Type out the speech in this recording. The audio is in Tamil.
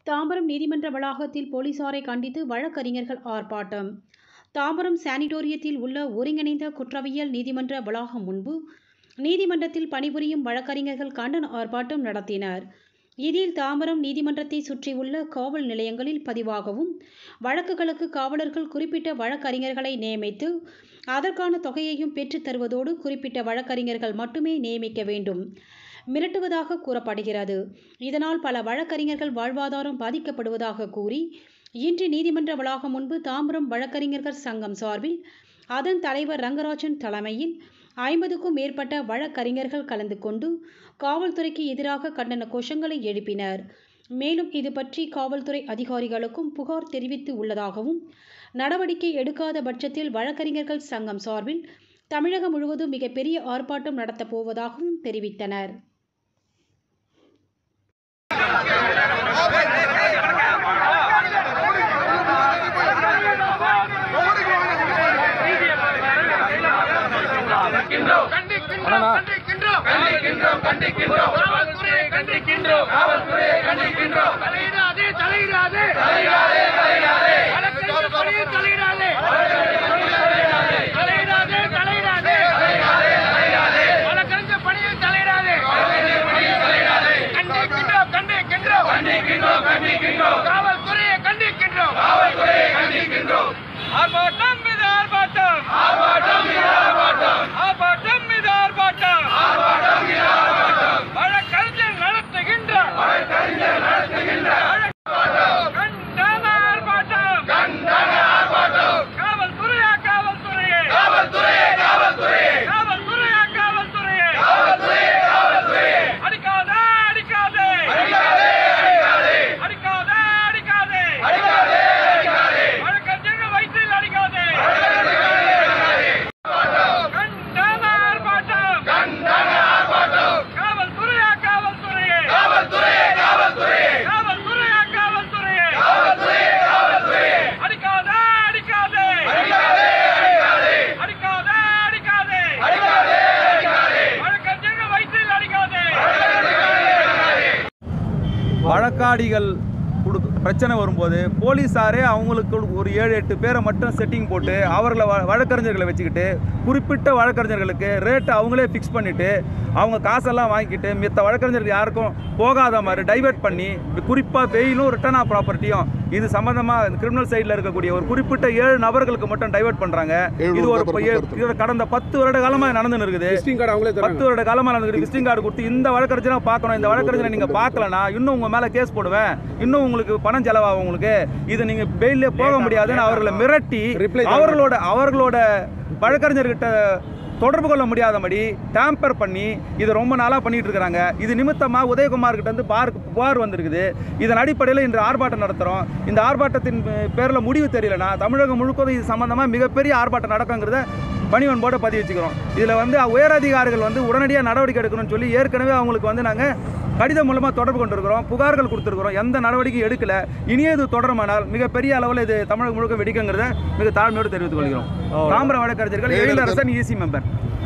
தாம்பரம் நீதிமன்ற வளாகத்தில் போலீசாரை கண்டித்து வழக்கறிஞர்கள் ஆர்ப்பாட்டம் தாம்பரம் சானிட்டோரியத்தில் உள்ள ஒருங்கிணைந்த குற்றவியல் நீதிமன்ற வளாகம் முன்பு நீதிமன்றத்தில் பணிபுரியும் வழக்கறிஞர்கள் கண்டன ஆர்ப்பாட்டம் நடத்தினர் இதில் தாம்பரம் நீதிமன்றத்தை சுற்றியுள்ள காவல் நிலையங்களில் பதிவாகவும் வழக்குகளுக்கு காவலர்கள் குறிப்பிட்ட வழக்கறிஞர்களை நியமித்து அதற்கான தொகையையும் பெற்றுத் தருவதோடு குறிப்பிட்ட வழக்கறிஞர்கள் மட்டுமே நியமிக்க வேண்டும் மிரட்டுவதாக கூறப்படுகிறது இதனால் பல வழக்கறிஞர்கள் வாழ்வாதாரம் பாதிக்கப்படுவதாக கூறி இன்று நீதிமன்ற வளாகம் முன்பு தாம்பரம் வழக்கறிஞர்கள் சங்கம் சார்பில் அதன் தலைவர் ரங்கராஜன் தலைமையில் ஐம்பதுக்கும் மேற்பட்ட வழக்கறிஞர்கள் கலந்து கொண்டு காவல்துறைக்கு எதிராக கண்டன கோஷங்களை எழுப்பினர் மேலும் இது பற்றி காவல்துறை அதிகாரிகளுக்கும் புகார் தெரிவித்து உள்ளதாகவும் நடவடிக்கை எடுக்காத பட்சத்தில் வழக்கறிஞர்கள் சங்கம் சார்பில் தமிழகம் முழுவதும் மிகப்பெரிய ஆர்ப்பாட்டம் நடத்தப் போவதாகவும் தெரிவித்தனர் கண்டிக்கின்றோம் கண்டிக்கின்றோம் கண்டிக்கின்றோம் கண்டிக்கின்றோம் காவல்துறையை கண்டிக்கின்றோம் காவல்துறையை கண்டிக்கின்றோம் தலையிடாதே தலையிடாதே தலையிடாதே தலையிடாதே வழக்கறிஞர் பணியை தலையிடாதே தலையிடாதே தலையிடாதே வழக்கறிஞர் பணியை தலையிடாதே கண்டிக்கின்றோம் கண்டிக்கின்றோம் கண்டிக்கின்றோம் கண்டிக்கின்றோம் காவல்துறையை கண்டிக்கின்றோம் காவல்துறையை கண்டிக்கின்றோம் ஆர்ப்பாட்டம் மீது ஆர்ப்பாட்டம் ஆர்ப்பாட்டம் மீது ஆர்ப்பாட்டம் ஆர்ப்பாட்டம் மீது ஆர்ப்பாட்டம் ஆர்ப்பாட்டம் மீது ஆர்ப்பாட்டம் வழக்கறிஞர் நடத்துகின்ற வழக்கறிஞர் நடத்துகின்ற கண்டன ஆர்ப்பாட்டம் கண்டன ஆர்ப்பாட்டம் காவல்துறையா காவல்துறையே காவல்துறையே காவல்துறையே காவல்துறையா காவல்துறையே காவல்துறையே காவல்துறையே அடிக்காதே அடிக்காதே அடிக்காதே அடிக்காதே அடிக்காதே அடிக்காதே அடிக்காதே வழக்கறிஞர்கள் வயிற்றில் அடிக்காதே கண்டன ஆர்ப்பாட்டம் கண்டன ஆர்ப்பாட்டம் காவல்துறையா காவல்துறையே காவல்துறையே காவல்துறையே காவல்துறையா காவல்துறையே காவல்துறையே காவல்துறையே அடிக்காதே அடிக்காதே அடிக்காதே அடிக்காதே அடிக்காதே அடிக்காதே அடிக்காதே வழக்கறிஞர்கள் வயிற்றில் அடிக்காதே வழக்காடிகள் குடு பிரச்சனை வரும்போது போலீஸாரே அவங்களுக்கு ஒரு ஏழு எட்டு பேரை மட்டும் செட்டிங் போட்டு அவர்களை வ- வழக்கறிஞர்களை வச்சுக்கிட்டு குறிப்பிட்ட வழக்கறிஞர்களுக்கு ரேட்டை அவங்களே ஃபிக்ஸ் பண்ணிவிட்டு அவங்க காசெல்லாம் வாங்கிக்கிட்டு மித்த வழக்கறிஞர்கள் யாருக்கும் போகாத மாதிரி டைவர்ட் பண்ணி குறிப்பாக வெயிலும் ரிட்டர்ன் ஆஃப் ப்ராப்பர்ட்டியும் இது சம்மந்தமாக கிரிமினல் சைடில் இருக்கக்கூடிய ஒரு குறிப்பிட்ட ஏழு நபர்களுக்கு மட்டும் டைவர்ட் பண்ணுறாங்க இது ஒரு ப- இது கடந்த பத்து வருட காலமாக நடந்துன்னு இருக்குது விசிட்டிங் கார்டு அவங்களே பத்து வருட காலமா நடந்துருக்கு விசிட்டிங் கார்டு கொடுத்து இந்த வழக்கறிஞரை பார்க்கணும் இந்த வழக்கறிஞரை நீங்க பார்க்கலனா இன்னும் உங்க மேல கேஸ் போடுவேன் இன்னும் உங்களுக்கு பணம் செலவாகும் உங்களுக்கு இது நீங்க பெயிலே போக முடியாதுன்னு அவர்களை மிரட்டி Reply தர அவர்களோட அவர்களோட வழக்கறிஞர்கிட்ட தொடர்பு கொள்ள முடியாதபடி டேம்பர் பண்ணி இது ரொம்ப நாளாக பண்ணிட்டு இருக்காங்க இது நிமித்தமா உதயகுமார் கிட்ட இருந்து பார் புகார் வந்திருக்குது இதன் அடிப்படையில் இன்று ஆர்ப்பாட்டம் நடத்துகிறோம் இந்த ஆர்ப்பாட்டத்தின் பேரில் முடிவு தெரியலனா தமிழகம் முழுவதும் இது சம்பந்தமாக மிகப்பெரிய ஆர்ப்பாட்டம் நடக்குங்கிறத பணிவன்போட பதிவு வச்சுக்கிறோம் இதில் வந்து உயரதிகாரிகள் வந்து உடனடியாக நடவடிக்கை எடுக்கணும்னு சொல்லி ஏற்கனவே அவங்களுக்கு வந்து நாங்கள் கடிதம் மூலமாக தொடர்பு கொண்டிருக்கிறோம் புகார்கள் கொடுத்துருக்குறோம் எந்த நடவடிக்கையும் எடுக்கல இனியே இது தொடருமானால் மிகப்பெரிய அளவில் இது தமிழகம் முழுக்க வெடிக்குங்கிறத மிக தாழ்மையோடு தெரிவித்துக் கொள்கிறோம் தாமிர வழக்கறிஞர்கள் எழிலரசன் ஈசி மெம்பர்